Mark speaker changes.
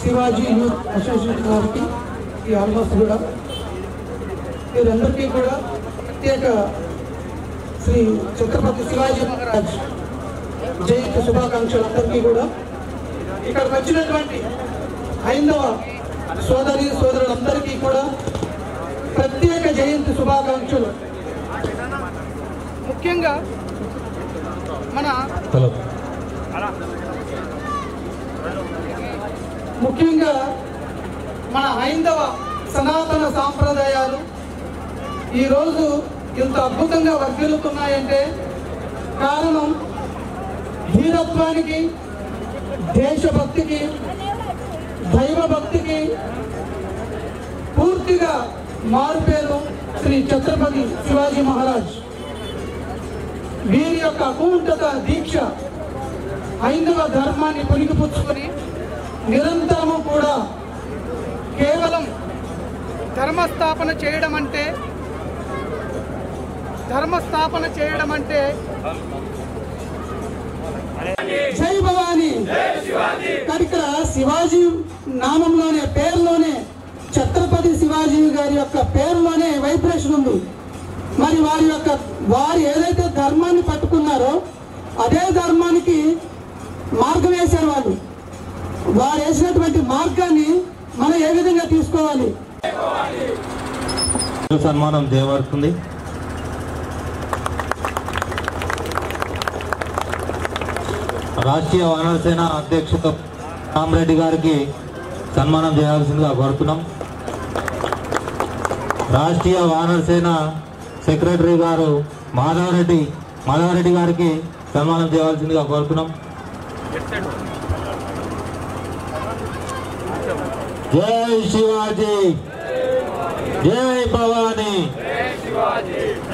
Speaker 1: Shivaji youth association వారికి ఈ almost కూడా వీరందరికీ కూడా ప్రత్యేక శ్రీ ఛత్రపతి శివాజీ మహారాజ్ జయంతి శుభాకాంక్షలు అందరికీ కూడా ఇక్కడికి వచ్చినటువంటి హైందవ సోదరి సోదరులందరికీ కూడా ప్రత్యేక జయంతి శుభాకాంక్షలు ముఖ్యంగా మన
Speaker 2: హలో
Speaker 1: ముఖ్యంగా మన హైందవ సనాతన సాంప్రదాయాలు ఈరోజు ఇంత అద్భుతంగా వర్ధిల్లుతున్నాయంటే కారణం ధీరత్వానికి దేశభక్తికి దైవభక్తికి పూర్తిగా మారుపేరు శ్రీ ఛత్రపతి శివాజీ మహారాజ్ వీరి యొక్క అకుంఠత దీక్ష హైందవ ధర్మాన్ని పుణికిపుచ్చుకొని నిరంతరము కూడా కేవలం ధర్మస్థాపన చేయడం అంటే ధర్మస్థాపన చేయడం అంటే జై భవాని కానీ ఇక్కడ శివాజీ నామంలోనే పేరులోనే ఛత్రపతి శివాజీ గారి యొక్క పేరులోనే వైబ్రేషన్ ఉంది మరి వారి యొక్క వారు ఏదైతే ధర్మాన్ని పట్టుకున్నారో అదే ధర్మానికి మార్గం వేశారు వాళ్ళు వారు వేసినటువంటి మార్గాన్ని మనం ఏ విధంగా తీసుకోవాలి
Speaker 2: సన్మానం చేయబడుతుంది రాష్ట్రీయ వానర సేన అధ్యక్షుడు రామరెడ్డి గారికి సన్మానం చేయాల్సిందిగా కోరుతున్నాం రాష్ట్రీయ వానర సేన సెక్రటరీ గారు మాధవరెడ్డి మాధవరెడ్డి గారికి సన్మానం చేయవలసిందిగా కోరుతున్నాం జై శివాజీ జై భవానీ